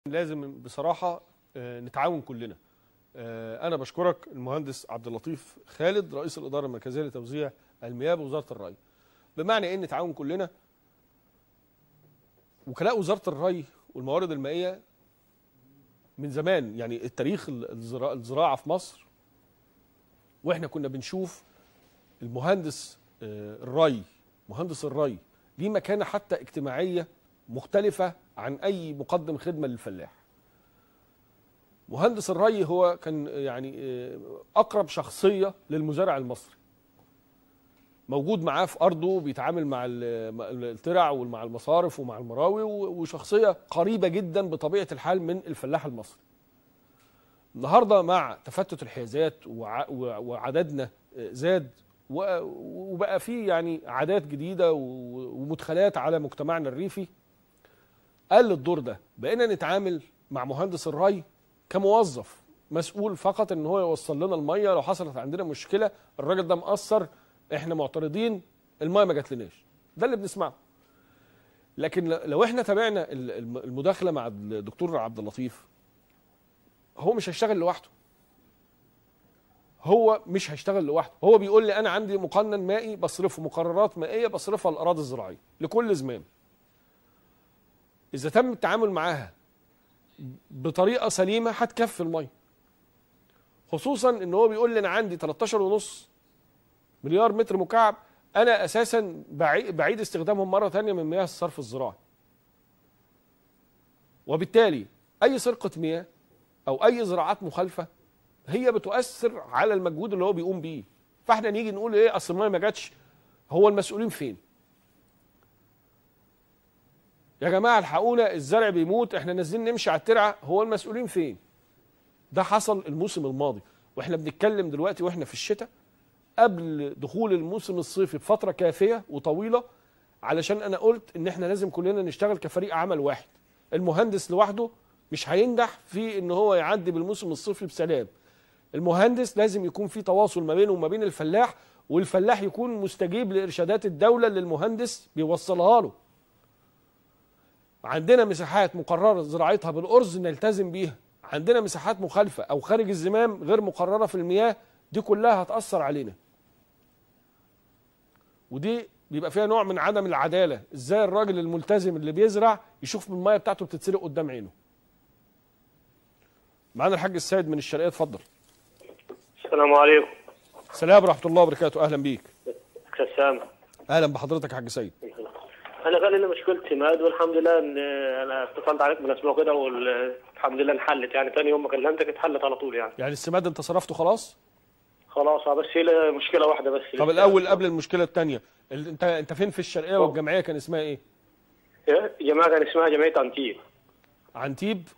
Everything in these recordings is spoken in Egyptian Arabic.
لازم بصراحه آه، نتعاون كلنا آه، انا بشكرك المهندس عبد اللطيف خالد رئيس الاداره المركزيه لتوزيع المياه بوزاره الري بمعنى ايه نتعاون كلنا وكلاء وزاره الري والموارد المائيه من زمان يعني التاريخ الزرا- الزراعه في مصر واحنا كنا بنشوف المهندس آه، الري مهندس الري ليه مكانه حتى اجتماعيه مختلفه عن اي مقدم خدمه للفلاح مهندس الري هو كان يعني آه، اقرب شخصيه للمزارع المصري موجود معاه في ارضه بيتعامل مع ال- مع الترع ومع المصارف ومع المراوي و- وشخصيه قريبه جدا بطبيعه الحال من الفلاح المصري النهارده مع تفتت الحيازات وع- وع- وعددنا آه، زاد و- وبقى في يعني عادات جديده و- ومدخلات على مجتمعنا الريفي قل الدور ده بقينا نتعامل مع مهندس الري كموظف مسؤول فقط ان هو يوصل لنا الميه لو حصلت عندنا مشكله الراجل ده مقصر احنا معترضين الميه ما جاتلناش ده اللي بنسمعه لكن ل- لو احنا تابعنا ال- الم- المداخله مع الدكتور عبد اللطيف هو مش هيشتغل لوحده هو مش هيشتغل لوحده هو بيقول لي انا عندي مقنن مائي بصرفه مقررات مائيه بصرفها للاراضي الزراعيه لكل زمان اذا تم التعامل معاها بطريقه سليمه هتكفي الميه خصوصا ان هو بيقول لي انا عندي 13 ونص مليار متر مكعب انا اساسا بعي- بعيد استخدامهم مره ثانيه من مياه الصرف الزراعي وبالتالي اي سرقه مياه او اي زراعات مخالفه هي بتؤثر على المجهود اللي هو بيقوم بيه فاحنا نيجي نقول ايه اصل الميه ما جاتش هو المسؤولين فين يا جماعه الحقونا الزرع بيموت احنا نازلين نمشي على الترعه هو المسؤولين فين ده حصل الموسم الماضي واحنا بنتكلم دلوقتي واحنا في الشتاء قبل دخول الموسم الصيفي بفتره كافيه وطويله علشان انا قلت ان احنا لازم كلنا نشتغل كفريق عمل واحد المهندس لوحده مش هينجح في ان هو يعدي بالموسم الصيفي بسلام المهندس لازم يكون في تواصل ما بينه وما بين الفلاح والفلاح يكون مستجيب لارشادات الدوله اللي المهندس بيوصلها له عندنا مساحات مقرره زراعتها بالارز نلتزم بيها عندنا مساحات مخالفه او خارج الزمام غير مقرره في المياه دي كلها هتاثر علينا ودي بيبقى فيها نوع من عدم العداله ازاي الراجل الملتزم اللي بيزرع يشوف الميه بتاعته بتتسرق قدام عينه معانا الحاج السيد من الشرقيه اتفضل السلام عليكم سلام ورحمه الله وبركاته اهلا بيك كسام اهلا بحضرتك يا حاج سيد انا كان لي مشكله سماد والحمد لله ان انا اتصلت عليك من اسبوع كده والحمد لله انحلت يعني ثاني يوم ما كلمتك اتحلت على طول يعني يعني السماد انت صرفته خلاص خلاص آه، بس هي لها مشكله واحده بس طب الاول قبل المشكله الثانيه انت انت فين في الشرقيه والجمعيه كان اسمها ايه يا جماعه كان اسمها جمعيه انتير عنتيب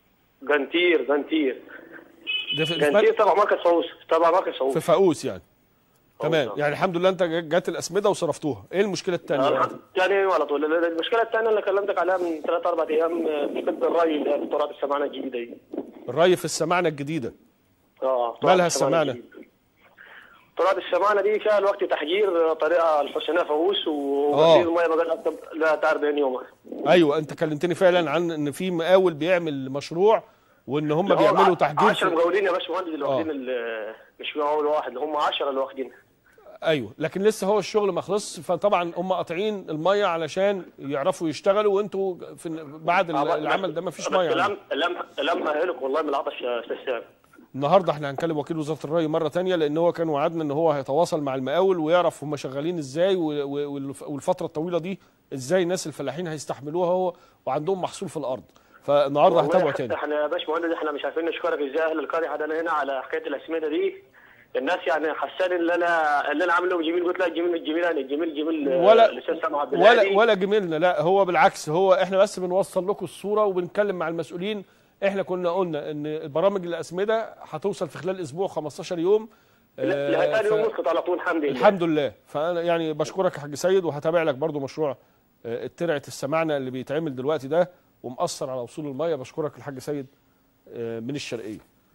جنتير جنتير ده في, جنتير في, تبع مركز فاووس تبع مركز فاووس في فاقوس يعني تمام آه. يعني الحمد لله انت جات الاسمده وصرفتوها ايه المشكله الثانيه ثاني يوم على طول المشكله الثانيه اللي كلمتك عليها من ثلاث اربع ايام مشكله الري اللي هي في تراب السمانه الجديده دي الري في السماعنه الجديده اه تراب مالها السمانة السمانة؟ الجديدة. تراب السمانه دي فيها الوقت تحجير طريقه الحسنيه فاووس آه. وغسيل الميه بقى اكتر لا 40 يوم ايوه انت كلمتني فعلا عن ان في مقاول بيعمل مشروع وان هم بيعملوا تحجير 10 في... مقاولين يا باشمهندس اللي واخدين ال- مش مقاول واحد هم 10 اللي واخدين ايوه لكن لسه هو الشغل ما خلصش فطبعا هم قاطعين الميه علشان يعرفوا يشتغلوا وانتوا في بعد العمل ده ما فيش ميه يعني. لم لم لم اهلك والله من العطش يا استاذ سامي النهارده احنا هنكلم وكيل وزاره الري مره تانية لان هو كان وعدنا ان هو هيتواصل مع المقاول ويعرف هم شغالين ازاي و- و- والف- والفتره الطويله دي ازاي الناس الفلاحين هيستحملوها هو وعندهم محصول في الارض فالنهارده والله هتابعه تاني احنا يا باشمهندس احنا مش عارفين نشكرك ازاي اهل القريه عندنا هنا على حكايه الاسمده دي الناس يعني حسان اللي انا اللي انا عامل لهم جميل قلت لا الجميل مش جميل يعني الجميل جميل آه، ولا الاستاذ سامح عبد ولا الهادي. ولا جميلنا لا هو بالعكس هو احنا بس بنوصل لكم الصوره وبنتكلم مع المسؤولين احنا كنا قلنا ان البرامج الاسمده هتوصل في خلال اسبوع 15 يوم لا لا آه، ثاني يوم ف- مسقط على طول الحمد لله الحمد لله فانا يعني بشكرك يا حاج سيد وهتابع لك برضو مشروع آه، الترعه السماعنه اللي بيتعمل دلوقتي ده ومأثر على وصول الميه بشكرك الحاج سيد آه، من الشرقيه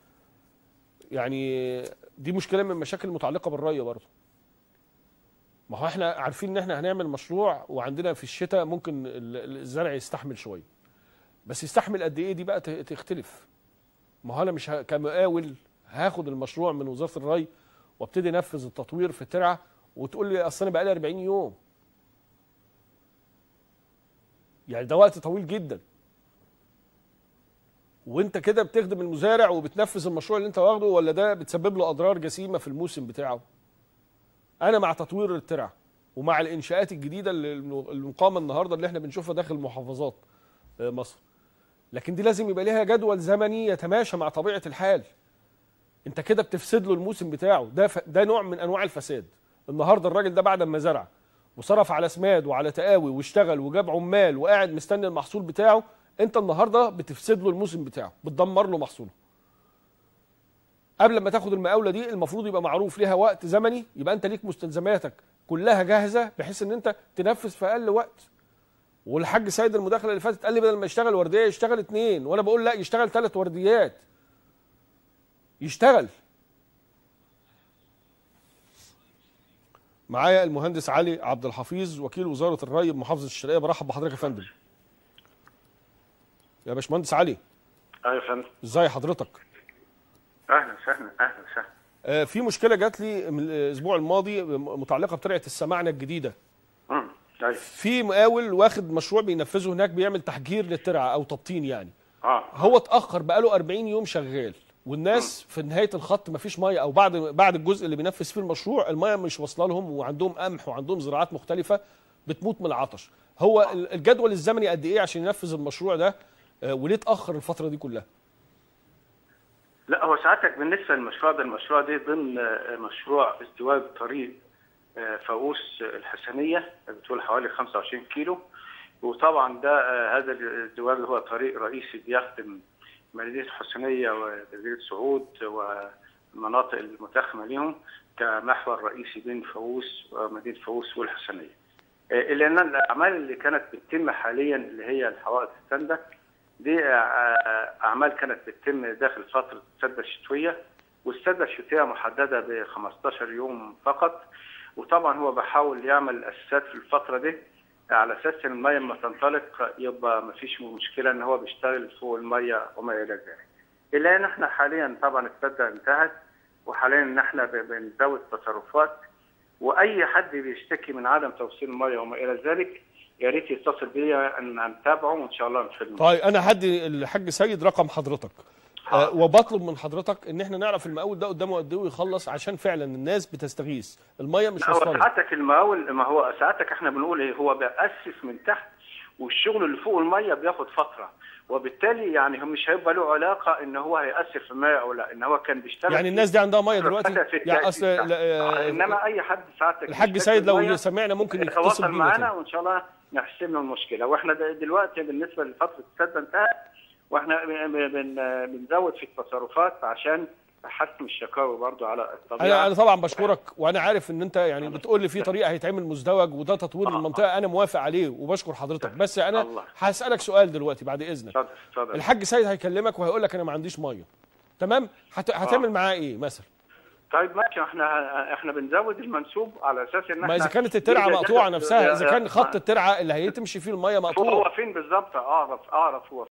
يعني دي مشكله من المشاكل المتعلقه بالري برضو ما هو احنا عارفين ان احنا هنعمل مشروع وعندنا في الشتاء ممكن ال- الزرع يستحمل شويه بس يستحمل قد ايه دي بقى ت- تختلف ما هو انا مش ه... كمقاول هاخد المشروع من وزاره الري وابتدي انفذ التطوير في الترعه وتقول لي اصل انا بقى لي 40 يوم يعني ده وقت طويل جدا وانت كده بتخدم المزارع وبتنفذ المشروع اللي انت واخده ولا ده بتسبب له اضرار جسيمه في الموسم بتاعه انا مع تطوير الترع ومع الانشاءات الجديده اللي اللي مقامه النهارده اللي احنا بنشوفها داخل محافظات آه، مصر لكن دي لازم يبقى ليها جدول زمني يتماشى مع طبيعه الحال انت كده بتفسد له الموسم بتاعه ده ف... ده نوع من انواع الفساد النهارده الراجل ده بعد ما زرع وصرف على سماد وعلى تقاوي واشتغل وجاب عمال وقاعد مستني المحصول بتاعه انت النهارده بتفسد له الموسم بتاعه بتدمر له محصوله قبل ما تاخد المقاوله دي المفروض يبقى معروف ليها وقت زمني يبقى انت ليك مستلزماتك كلها جاهزه بحيث ان انت تنفذ في اقل وقت والحاج سيد المداخله اللي فاتت قال لي بدل ما يشتغل ورديه يشتغل اتنين وانا بقول لا يشتغل ثلاث ورديات يشتغل معايا المهندس علي عبد الحفيظ وكيل وزاره الري بمحافظه الشرقيه برحب بحضرتك يا فندم يا باشمهندس علي ايوه يا فندم ازاي حضرتك اهلا وسهلا اهلا وسهلا آه، في مشكله جات لي من الاسبوع الماضي متعلقه بترعه السماعنه الجديده امم ايوه في مقاول واخد مشروع بينفذه هناك بيعمل تحجير للترعه او تبطين يعني اه هو اتاخر بقاله 40 يوم شغال والناس في نهايه الخط مفيش ميه او بعد بعد الجزء اللي بينفذ فيه المشروع الميه مش واصله لهم وعندهم قمح وعندهم زراعات مختلفه بتموت من العطش هو ال- الجدول الزمني قد ايه عشان ينفذ المشروع ده آه، وليه اتاخر الفتره دي كلها لا هو ساعتك بالنسبه للمشروع ده المشروع ده ضمن آه، مشروع ازدواج طريق آه، فاقوس الحسنيه بتقول حوالي 25 كيلو وطبعا ده آه، هذا الازدواج هو طريق رئيسي بيخدم مدينه الحسنيه وجزيره سعود والمناطق المتاخمه ليهم كمحور رئيسي بين فاقوس ومدينه فاقوس والحسنيه. آه، الا ان الاعمال اللي كانت بتتم حاليا اللي هي الحوائط الساندة دي آه، اعمال كانت بتتم داخل فتره السده الشتويه والسده الشتويه محدده ب 15 يوم فقط وطبعا هو بيحاول يعمل الاساسات في الفتره دي على اساس ان الميه لما تنطلق يبقى ما فيش مشكله ان هو بيشتغل فوق الميه وما الى ذلك. الا ان احنا حاليا طبعا السده انتهت وحاليا ان احنا ب- بنزود تصرفات واي حد بيشتكي من عدم توصيل الميه وما الى ذلك يا ريت يتصل بيا ان نتابعه وان شاء الله نفيد طيب انا هدي الحاج سيد رقم حضرتك آه، حاضر. وبطلب من حضرتك ان احنا نعرف المقاول ده قدامه قد ايه ويخلص عشان فعلا الناس بتستغيث الميه مش لا، هو واصله لها. ساعتك المقاول ما هو ساعتك احنا بنقول ايه هو بيأسس من تحت والشغل اللي فوق الميه بياخد فتره وبالتالي يعني هو مش هيبقى له علاقه ان هو هيأثر في الميه او لا ان هو كان بيشتغل يعني الناس دي عندها ميه دلوقتي في التأسيس يعني اصل تحت. لا، آه، انما اي حد ساعتك الحاج بيشتكي سيد لو المية سمعنا ممكن يتصل يتواصل بينا معانا تاني. وان شاء الله نحسن له المشكله واحنا د- دلوقتي بالنسبه لفتره السد انتهت واحنا ب- ب- بن- بنزود في التصرفات عشان نحسن الشكاوي برضو على الطبيعه انا انا طبعا بشكرك وانا عارف ان انت يعني بتقول لي في طريقه هيتعمل مزدوج وده تطوير آه، المنطقه انا موافق عليه وبشكر حضرتك بس انا الله. هسالك سؤال دلوقتي بعد اذنك اتفضل اتفضل الحاج سيد هيكلمك وهيقول لك انا ما عنديش ميه تمام هت... هتعمل معاه ايه مثلا طيب ماشي احنا احنا بنزود المنسوب على اساس ان ما احنا اذا كانت الترعه إذا مقطوعه كانت- نفسها اذا كان آه، خط الترعه اللي هيتمشي فيه الميه هو مقطوع هو فين بالظبط اعرف اعرف هو